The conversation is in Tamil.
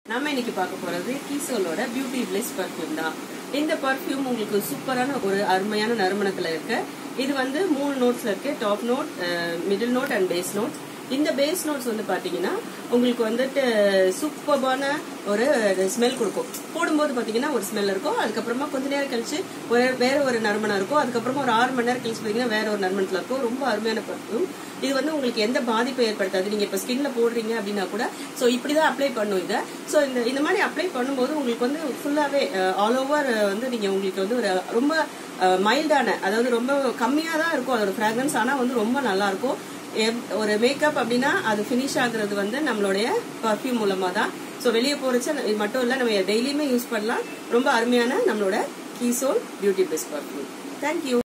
நம்ம இன்னைக்கு பார்க்க போறது கீசோலோட பியூட்டி பிளேஸ் பர்ஃபியூம் தான் இந்த பர்ஃபியூம் உங்களுக்கு சூப்பரான ஒரு அருமையான நறுமணத்துல இருக்கு இது வந்து மூணு நோட்ஸ்ல இருக்கு top note middle note and base note இந்த பேஸ் நோட்ஸ் வந்து பாத்தீங்கன்னா உங்களுக்கு வந்துட்டு சூப்பர்பான ஒரு ஸ்மெல் கொடுக்கும் போடும்போது பாத்தீங்கன்னா ஒரு ஸ்மெல் இருக்கும் அதுக்கப்புறமா கொஞ்ச நேரம் கழிச்சு ஒரு வேற ஒரு நறுமணம் இருக்கும் அதுக்கப்புறமா ஒரு ஆறு மணி நேரம் கழிச்சு பாத்தீங்கன்னா வேற ஒரு நறுமணத்துல இருக்கும் ரொம்ப அருமையான பர்ஃபியூம் இது வந்து உங்களுக்கு எந்த பாதிப்பை ஏற்படுத்தாது நீங்க இப்ப ஸ்கின்ல போடுறீங்க அப்படின்னா கூட சோ இப்படிதான் அப்ளை பண்ணும் இதை சோ இந்த இந்த மாதிரி அப்ளை பண்ணும்போது உங்களுக்கு வந்து ஃபுல்லாவே ஆல் ஓவர் வந்து நீங்க உங்களுக்கு வந்து ஒரு ரொம்ப மைல்டான அதாவது ரொம்ப கம்மியா தான் இருக்கும் அதோட ஃபிராக்ரன்ஸ் ஆனா வந்து ரொம்ப நல்லா இருக்கும் எப்- ஒரு மேக்கப் அப்படின்னா அது ஃபினிஷ் ஆகுறது வந்து நம்மளுடைய பர்ஃபியூம் மூலமா தான் ஸோ வெளியே போறச்ச இது மட்டும் இல்ல நம்ம டெய்லியுமே யூஸ் பண்ணலாம் ரொம்ப அருமையான நம்மளோட கீசோல் பியூட்டி பெஸ்ட் பர்ஃபியூம் தேங்க்யூ